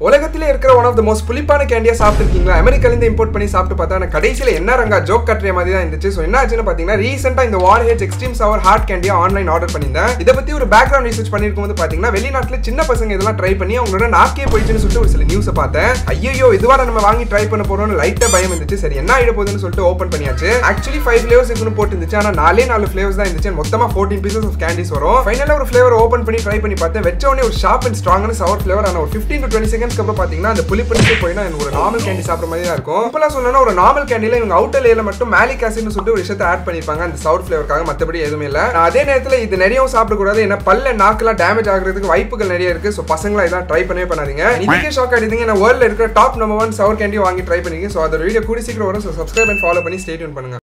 உலகத்திலே இருக்கிற one of the most புளிப்பான கேண்டியா சாப்பிட்டுருக்கீங்களா அமெரிக்காலேருந்து இம்போர்ட் பண்ணி சாப்பிட்டு பார்த்தா எனக்கு கடைசியில் என்ன ரங்கா ஜோக் கட்டுற மாதிரி தான் இருந்துச்சு ஸோ என்ன ஆச்சுன்னு பார்த்தீங்கன்னா ரீசெண்டாக இந்த Warheads extreme sour hard கேண்டியா ஆன்லைன் ஆர்டர் பண்ணியிருந்தேன் இதை பற்றி ஒரு பேக்ரவுண்ட் ரிசர்ச் பண்ணிருக்கும் போது பார்த்தீங்கன்னா வெளிநாட்டில் சின்ன பசங்க இதெல்லாம் ட்ரை பண்ணி அவங்களோட நாக்கே போயிடுச்சுன்னு சொல்லிட்டு ஒரு சில நியூஸை பார்த்தேன் ஐயோ இதுவாட நம்ம வாங்கி ட்ரை பண்ண போறோம்னு லைட்டாக பயம் இருந்துச்சு சரி என்ன ஆயிட போகுதுன்னு சொல்லிட்டு ஓப்பன் பண்ணியாச்சு ஆக்சுவலி ஃபைவ் ஃபிளேவர்ஸ் இருக்குன்னு போட்டு இருந்துச்சு ஆனால் நாலே நாலு ஃபிளேவர்ஸ் தான் இருந்துச்சு மொத்தமாக ஃபோர்டீன் பீசஸ் ஆஃப் கேண்டிஸ் வரும் ஃபைனலாக ஒரு ஃபிளேவர் ஓப்பன் பண்ணி ட்ரை பண்ணி பார்த்தேன் வச்ச உடனே ஒரு ஷார்ப் அண்ட் ஸ்ட்ராங்கான சவர் ஃபிளேவர் ஆனால் ஒரு ஃபிஃப்டீன் டு டுவெண்ட்டி செகண்ட்ஸ்க்கு அப்புறம் பார்த்தீங்கன்னா அந்த புளிப்பு போயினா எனக்கு ஒரு நார்மல் கேண்டி சாப்பிட்ற மாதிரி தான் இருக்கும் இப்பெல்லாம் சொல்லணும் ஒரு நார்மல் கேண்டில இவங்க அவுட்டர் லேயர்ல மட்டும் மேலிக் ஆசிட்னு சொல்லிட்டு ஒரு விஷயத்தை ஆட் பண்ணிருப்பாங்க அந்த சவுட் ஃபிளேவருக்காக மற்றபடி எதுவுமே இல்லை நான் அதே நேரத்தில் இது நிறையவும் சாப்பிடக்கூடாது ஏன்னா பல்ல நாக்கெல்லாம் டேமேஜ் ஆகுறதுக்கு வாய்ப்புகள் நிறைய இருக்கு ஸோ பசங்களா இதெல்லாம் ட்ரை பண்ணவே பண்ணாதீங்க இதுக்கே ஷாக் ஆகிடுங்க நான் வேர்ல்ட்ல இருக்கிற top number one sour candy வாங்கி ட்ரை பண்ணிருக்கேன் ஸோ அதோட வீடியோ கூடி சீக்கிரம் வரும் ஸோ சப்ஸ்கிரைப் அண்ட் ஃபாலோ பண்ணி ஸ்டே டியூன் பண்ணுங்க